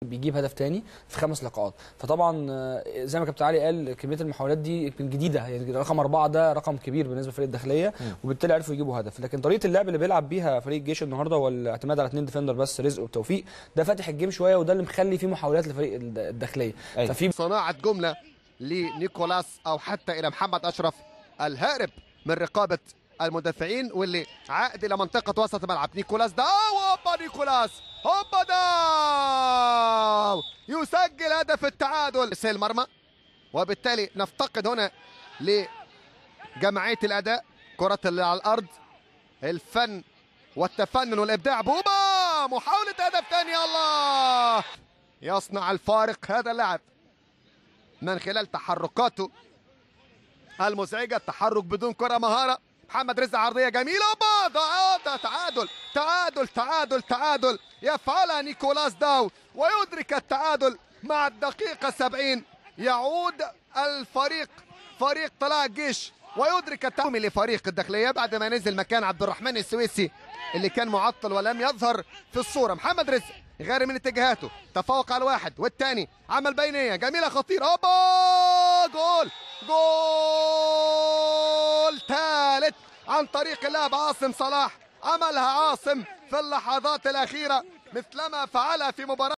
بيجيب هدف تاني في خمس لقاءات فطبعا آه، زي ما كابتن علي قال كميه المحاولات دي يمكن جديده يعني رقم اربعه ده رقم كبير بالنسبه لفريق الداخليه وبالتالي عرفوا يجيبوا هدف لكن طريقه اللعب اللي بيلعب بيها فريق الجيش النهارده والاعتماد على اثنين ديفندر بس رزق وتوفيق ده فاتح الجيم شويه وده اللي مخلي فيه محاولات لفريق الد- الداخليه أيوة. ففي صناعة جملة لنيكولاس أو حتى إلى محمد أشرف الهارب من رقابة المدافعين واللي عائد إلى منطقة وسط الملعب نيكولاس داو هوبا نيكولاس هوبا داو يسجل هدف التعادل سيل المرمى وبالتالي نفتقد هنا لجمعية الأداء كرة اللي على الأرض الفن والتفنن والإبداع بوبا محاولة هدف ثاني الله يصنع الفارق هذا اللاعب من خلال تحركاته المزعجة التحرك بدون كرة مهارة محمد رزق عرضية جميلة أوبا ده ده تعادل تعادل تعادل تعادل يفعلها نيكولاس داو ويدرك التعادل مع الدقيقة 70 يعود الفريق فريق طلائع الجيش ويدرك التعامل لفريق الداخلية بعد ما نزل مكان عبد الرحمن السويسي اللي كان معطل ولم يظهر في الصورة محمد رزق غير من اتجاهاته تفوق على الواحد والثاني عمل بينية جميلة خطيرة أوبا جول جول ثالث عن طريق اللاعب عاصم صلاح عملها عاصم في اللحظات الأخيرة مثلما فعلها في مباراة